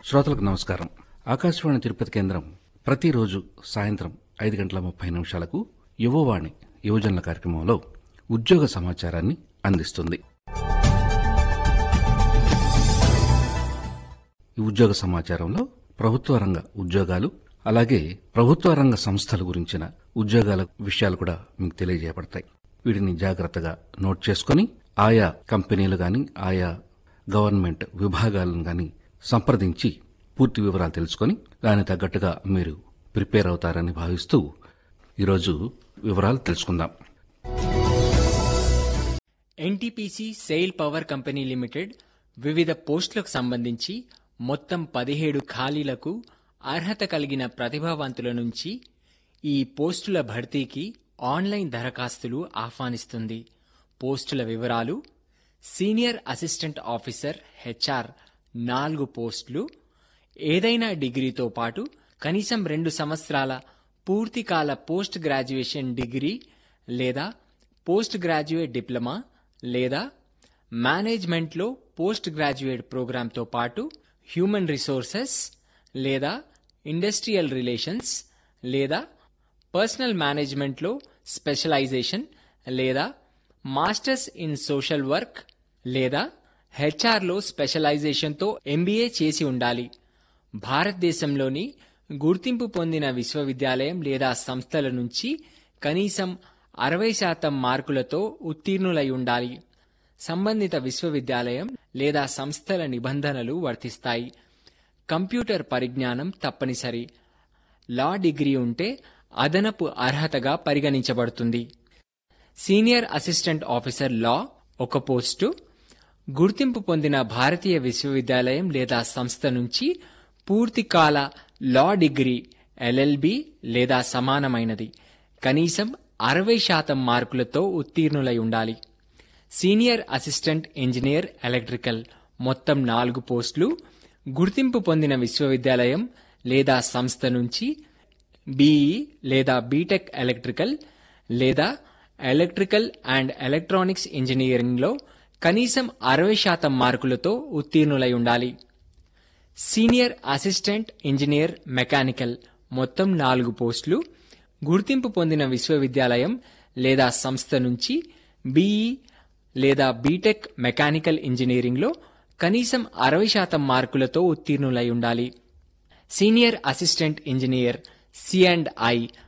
శ్రోతలకు నమస్కారం ఆకాశవాణి తిరుపతి కేంద్రం ప్రతిరోజు సాయంత్రం ఐదు గంటల ముప్పై నిమిషాలకు యువవాణి యువజనుల కార్యక్రమంలో ఉద్యోగ సమాచారాన్ని అందిస్తుంది ఈ ఉద్యోగ సమాచారంలో ప్రభుత్వ రంగ ఉద్యోగాలు అలాగే ప్రభుత్వ రంగ సంస్థల గురించిన ఉద్యోగాల విషయాలు కూడా మీకు తెలియజేయబడతాయి వీటిని జాగ్రత్తగా నోట్ చేసుకొని ఆయా కంపెనీలు గాని ఆయా గవర్నమెంట్ విభాగాలను గాని సంప్రదించి పూర్తి వివరాలు తెలుసుకొని దానికి తగ్గట్టుగా మీరు ప్రిపేర్ అవుతారని భావిస్తూ ఈరోజు వివరాలు తెలుసుకుందాం NTPC SAIL power company limited వివిధ పోస్టులకు సంబంధించి మొత్తం పదిహేడు ఖాళీలకు అర్హత కలిగిన ప్రతిభావంతుల నుంచి ఈ పోస్టుల భర్తీకి ఆన్లైన్ దరఖాస్తులు ఆహ్వానిస్తుంది పోస్టుల వివరాలు సీనియర్ అసిస్టెంట్ ఆఫీసర్ హెచ్ఆర్ నాలుగు పోస్టులు ఏదైనా డిగ్రీతో పాటు కనీసం రెండు సంవత్సరాల పూర్తికాల పోస్ట్ గ్రాడ్యుయేషన్ డిగ్రీ లేదా పోస్ట్ గ్రాడ్యుయేట్ డిప్లొమా లేదా మేనేజ్మెంట్లో పోస్ట్ గ్రాడ్యుయేట్ ప్రోగ్రాంతో పాటు హ్యూమన్ రిసోర్సెస్ లేదా ఇండస్ట్రియల్ రిలేషన్స్ లేదా పర్సనల్ మేనేజ్మెంట్లో స్పెషలైజేషన్ లేదా మాస్టర్స్ ఇన్ సోషల్ వర్క్ లేదా హెచ్ఆర్లో స్పెషలైజేషన్తో ఎంబీఏ చేసి ఉండాలి భారతదేశంలోని గుర్తింపు పొందిన విశ్వవిద్యాలయం లేదా సంస్థల నుంచి కనీసం అరవై శాతం మార్కులతో ఉత్తీర్ణులై ఉండాలి సంబంధిత విశ్వవిద్యాలయం లేదా సంస్థల నిబంధనలు వర్తిస్తాయి కంప్యూటర్ పరిజ్ఞానం తప్పనిసరి లా డిగ్రీ ఉంటే అదనపు అర్హతగా పరిగణించబడుతుంది సీనియర్ అసిస్టెంట్ ఆఫీసర్ లా ఒక పోస్టు గుర్తింపు పొందిన భారతీయ విశ్వవిద్యాలయం లేదా సంస్థ నుంచి పూర్తికాల లా డిగ్రీ ఎల్ఎల్బి లేదా సమానమైనది కనీసం అరవై శాతం మార్కులతో ఉత్తీర్ణులై ఉండాలి సీనియర్ అసిస్టెంట్ ఇంజనీర్ ఎలక్ట్రికల్ మొత్తం నాలుగు పోస్టులు గుర్తింపు పొందిన విశ్వవిద్యాలయం లేదా సంస్థ నుంచి బీఈ లేదా బీటెక్ ఎలక్ట్రికల్ లేదా ఎలక్ట్రికల్ అండ్ ఎలక్ట్రానిక్స్ ఇంజనీరింగ్లో కనీసం అరవై శాతం మార్కులతో ఉత్తీర్ణులై ఉండాలి సీనియర్ అసిస్టెంట్ ఇంజనీర్ మెకానికల్ మొత్తం నాలుగు పోస్టులు గుర్తింపు పొందిన విశ్వవిద్యాలయం లేదా సంస్థ నుంచి బీఈ లేదా బీటెక్ మెకానికల్ ఇంజనీరింగ్లో కనీసం అరవై శాతం మార్కులతో ఉత్తీర్ణులై ఉండాలి senior assistant engineer C and I